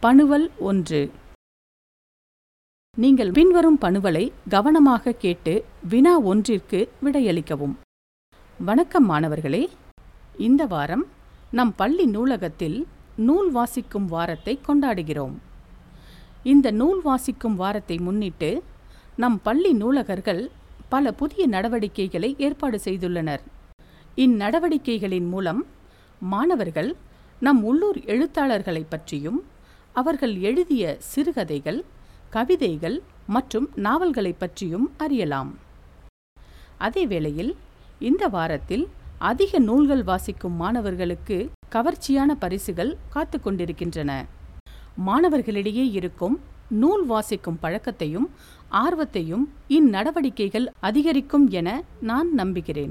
பணுவல் ஒன்று நீங்கள் பின்வரும் பணுவலை கவனமாக கேட்டு வினா ஒன்றிற்கு விடையளிக்கவும் வணக்கம் மாணவர்களே இந்த வாரம் நம் பள்ளி நூலகத்தில் நூல் வாசிக்கும் வாரத்தை கொண்டாடுகிறோம் இந்த நூல் வாசிக்கும் வாரத்தை முன்னிட்டு நம் பள்ளி நூலகர்கள் பல புதிய நடவடிக்கைகளை ஏற்பாடு செய்துள்ளனர் இந்நடவடிக்கைகளின் மூலம் மாணவர்கள் நம் உள்ளூர் எழுத்தாளர்களைப் பற்றியும் அவர்கள் எழுதிய சிறுகதைகள் கவிதைகள் மற்றும் நாவல்களைப் பற்றியும் அறியலாம் அதே வேளையில் இந்த வாரத்தில் அதிக நூல்கள் வாசிக்கும் மாணவர்களுக்கு கவர்ச்சியான பரிசுகள் காத்து கொண்டிருக்கின்றன மாணவர்களிடையே இருக்கும் நூல் வாசிக்கும் பழக்கத்தையும் ஆர்வத்தையும் இந்நடவடிக்கைகள் அதிகரிக்கும் என நான் நம்புகிறேன்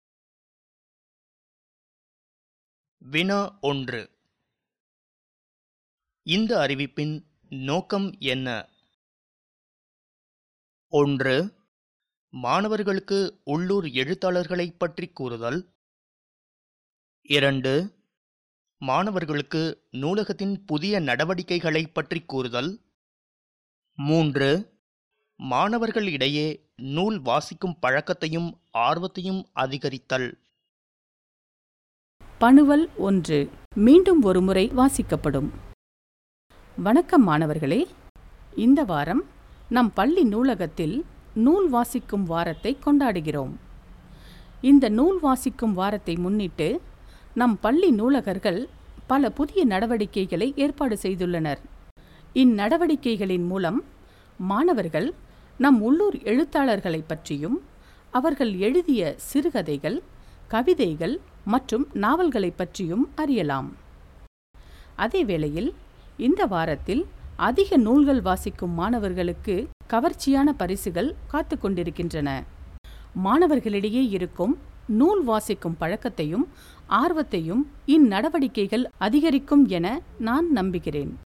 வினா ஒன்று இந்த அறிவிப்பின் நோக்கம் என்ன ஒன்று மாணவர்களுக்கு உள்ளூர் எழுத்தாளர்களைப் பற்றி கூறுதல் இரண்டு மாணவர்களுக்கு நூலகத்தின் புதிய நடவடிக்கைகளைப் பற்றி கூறுதல் மூன்று மாணவர்களிடையே நூல் வாசிக்கும் பழக்கத்தையும் ஆர்வத்தையும் அதிகரித்தல் பணுவல் ஒன்று மீண்டும் ஒருமுறை வாசிக்கப்படும் வணக்கம் மாணவர்களே இந்த வாரம் நம் பள்ளி நூலகத்தில் நூல் வாசிக்கும் வாரத்தை கொண்டாடுகிறோம் இந்த நூல் வாசிக்கும் வாரத்தை முன்னிட்டு நம் பள்ளி நூலகர்கள் பல புதிய நடவடிக்கைகளை ஏற்பாடு செய்துள்ளனர் இந்நடவடிக்கைகளின் மூலம் மாணவர்கள் நம் உள்ளூர் எழுத்தாளர்களைப் பற்றியும் அவர்கள் எழுதிய சிறுகதைகள் கவிதைகள் மற்றும் நாவல்களைப் பற்றியும் அறியலாம் அதே வேளையில் இந்த வாரத்தில் அதிக நூல்கள் வாசிக்கும் மாணவர்களுக்கு கவர்ச்சியான பரிசுகள் காத்து கொண்டிருக்கின்றன மாணவர்களிடையே இருக்கும் நூல் வாசிக்கும் பழக்கத்தையும் ஆர்வத்தையும் இந்நடவடிக்கைகள் அதிகரிக்கும் என நான் நம்புகிறேன்